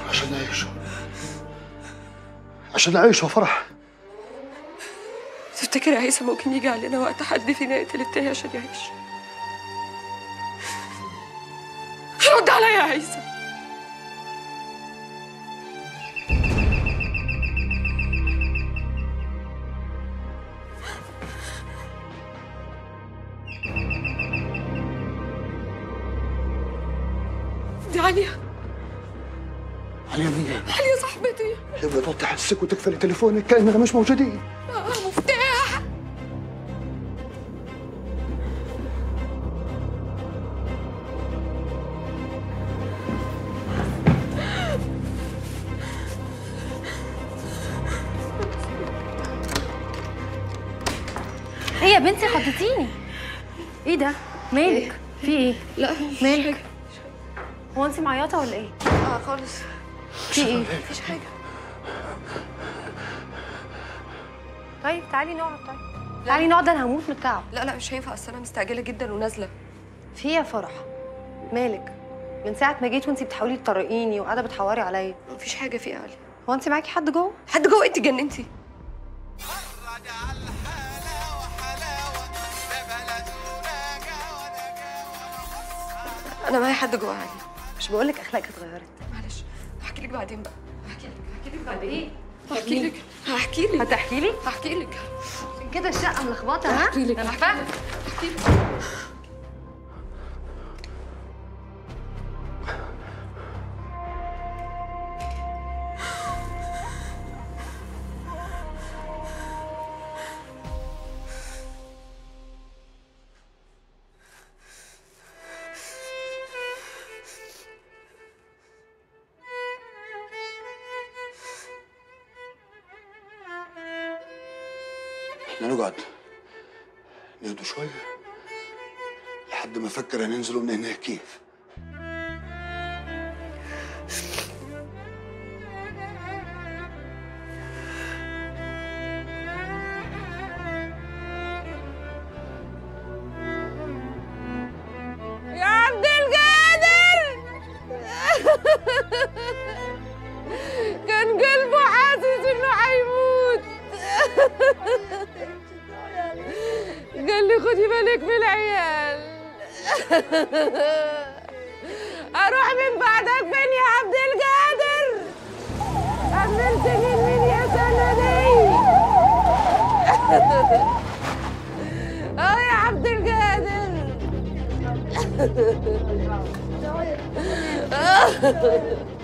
عشان اعيشه عشان اعيشه يا فرح تفتكر يا عيسى ممكن يجي علينا وقت حد فينا يقتل التاني عشان يعيش رد عليا يا عيسى دي عليا عليا مين عليا صاحبتي يبقى تقعد تحسك وتقفلي تليفونك كاننا مش موجودين آه، مفتاح ايه يا بنتي خضتيني ايه ده مالك في ايه لا مالك هو انت معيطه ولا ايه اه خالص في ايه مفيش حاجه طيب تعالي نقعد طيب تعالي نقعد انا هموت من التعب لا لا مش هينفع اصل انا مستعجله جدا ونازله في ايه يا فرح مالك من ساعه ما جيت وانت بتحاولي تطرقيني وقاعده بتحوري عليا مفيش حاجه في علي هو انت معاكي حد جوه حد جوه انت جننتي انا معايا حد جوه علي مش بقول لك اخلاقك اتغيرت معلش هحكي لك بعدين بقى هحكي لك هحكي لك بعدين ايه هحكي لك هحكي لك هتحكي لي هحكي لك عشان كده الشقه ملخبطه ها هحكي لك انا فاهمه هحكي لك احنا نقعد نهدوا شوية لحد ما افكر هننزلوا من هنا كيف يا عبد القادر كان قلبه حاسس انه حيموت قال لي خدي بالك من العيال اروح من بعدك فين يا عبد القادر عملتني من يا سندي اه يا عبد القادر